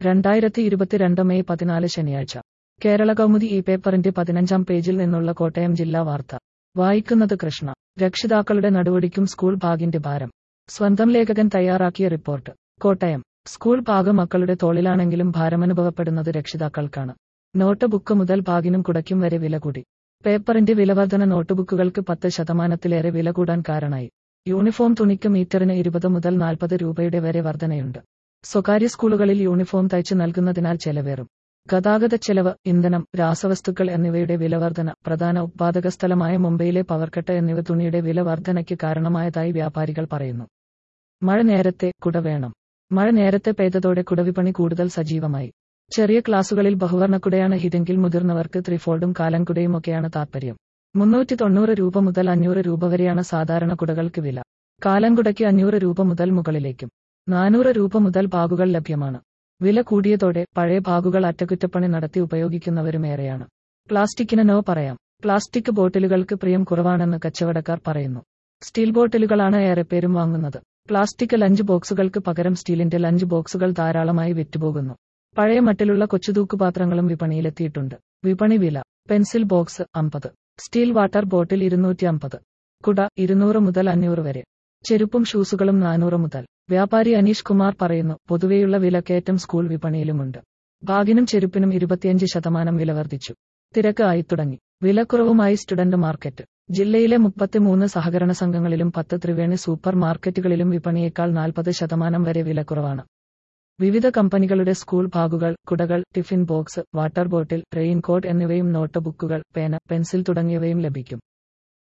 രണ്ടായിരത്തി ഇരുപത്തിരണ്ട് മെയ് പതിനാല് ശനിയാഴ്ച കേരള കൗമുദി ഈ പേപ്പറിന്റെ പതിനഞ്ചാം പേജിൽ നിന്നുള്ള കോട്ടയം ജില്ലാ വാർത്ത വായിക്കുന്നത് കൃഷ്ണ രക്ഷിതാക്കളുടെ നടപടിക്കും സ്കൂൾ ബാഗിന്റെ ഭാരം സ്വന്തം ലേഖകൻ തയ്യാറാക്കിയ റിപ്പോർട്ട് കോട്ടയം സ്കൂൾ ബാഗ് മക്കളുടെ തോളിലാണെങ്കിലും ഭാരമനുഭവപ്പെടുന്നത് രക്ഷിതാക്കൾക്കാണ് നോട്ട് ബുക്ക് മുതൽ ബാഗിനും കുടയ്ക്കും വരെ വില കൂടി പേപ്പറിന്റെ വിലവർധന നോട്ടുബുക്കുകൾക്ക് പത്ത് ശതമാനത്തിലേറെ വില കൂടാൻ കാരണമായി യൂണിഫോം തുണിക്ക് മീറ്ററിന് ഇരുപത് മുതൽ നാൽപ്പത് രൂപയുടെ വരെ വർധനയുണ്ട് സ്വകാര്യ സ്കൂളുകളിൽ യൂണിഫോം തയ്ച്ചു നൽകുന്നതിനാൽ ചെലവേറും ഗതാഗത ചെലവ് ഇന്ധനം രാസവസ്തുക്കൾ എന്നിവയുടെ വിലവർധന പ്രധാന ഉത്പാദക സ്ഥലമായ മുംബൈയിലെ പവർക്കട്ട് എന്നിവ തുണിയുടെ വില വർധനയ്ക്ക് കാരണമായതായി വ്യാപാരികൾ പറയുന്നു മഴ നേരത്തെ കുട വേണം മഴ നേരത്തെ പെയ്തതോടെ കുടവിപണി കൂടുതൽ സജീവമായി ചെറിയ ക്ലാസുകളിൽ ബഹുവർണക്കുടയാണ് ഹിതെങ്കിൽ മുതിർന്നവർക്ക് ത്രിഫോൾഡും കാലംകുടയുമൊക്കെയാണ് താൽപ്പര്യം മുന്നൂറ്റി തൊണ്ണൂറ് രൂപ മുതൽ അഞ്ഞൂറ് രൂപ വരെയാണ് സാധാരണ കുടകൾക്ക് വില കാലംകുടയ്ക്ക് അഞ്ഞൂറ് രൂപ മുതൽ മുകളിലേക്കും നാനൂറ് രൂപ മുതൽ ബാഗുകൾ ലഭ്യമാണ് വില കൂടിയതോടെ പഴയ ബാഗുകൾ അറ്റകുറ്റപ്പണി നടത്തി ഉപയോഗിക്കുന്നവരുമേറെയാണ് പ്ലാസ്റ്റിക്കിന് നോ പറയാം പ്ലാസ്റ്റിക് ബോട്ടിലുകൾക്ക് പ്രിയം കുറവാണെന്ന് കച്ചവടക്കാർ പറയുന്നു സ്റ്റീൽ ബോട്ടിലുകളാണ് ഏറെപ്പേരും വാങ്ങുന്നത് പ്ലാസ്റ്റിക് ലഞ്ച് ബോക്സുകൾക്ക് പകരം സ്റ്റീലിന്റെ ലഞ്ച് ബോക്സുകൾ ധാരാളമായി വിറ്റുപോകുന്നു പഴയ മട്ടിലുള്ള കൊച്ചുതൂക്കുപാത്രങ്ങളും വിപണിയിലെത്തിയിട്ടുണ്ട് വിപണി വില പെൻസിൽ ബോക്സ് അമ്പത് സ്റ്റീൽ വാട്ടർ ബോട്ടിൽ ഇരുന്നൂറ്റി അമ്പത് കുട ഇരുന്നൂറ് മുതൽ അഞ്ഞൂറ് വരെ ചെരുപ്പും ഷൂസുകളും നാനൂറ് മുതൽ വ്യാപാരി അനീഷ് കുമാർ പറയുന്നു പൊതുവെയുള്ള വിലക്കയറ്റം സ്കൂൾ വിപണിയിലുമുണ്ട് ബാഗിനും ചെരുപ്പിനും ഇരുപത്തിയഞ്ച് ശതമാനം വില വർദ്ധിച്ചു തിരക്ക് ആയിത്തുടങ്ങി വിലക്കുറവുമായി സ്റ്റുഡന്റ് മാർക്കറ്റ് ജില്ലയിലെ മുപ്പത്തിമൂന്ന് സഹകരണ സംഘങ്ങളിലും പത്ത് ത്രിവേണി സൂപ്പർ മാർക്കറ്റുകളിലും വിപണിയേക്കാൾ നാൽപ്പത് ശതമാനം വരെ വിലക്കുറവാണ് വിവിധ കമ്പനികളുടെ സ്കൂൾ ബാഗുകൾ കുടകൾ tiffin box water bottle raincoat എന്നിവയും നോട്ട് ബുക്കുകൾ പേന പെൻസിൽ തുടങ്ങിയവയും ലഭിക്കും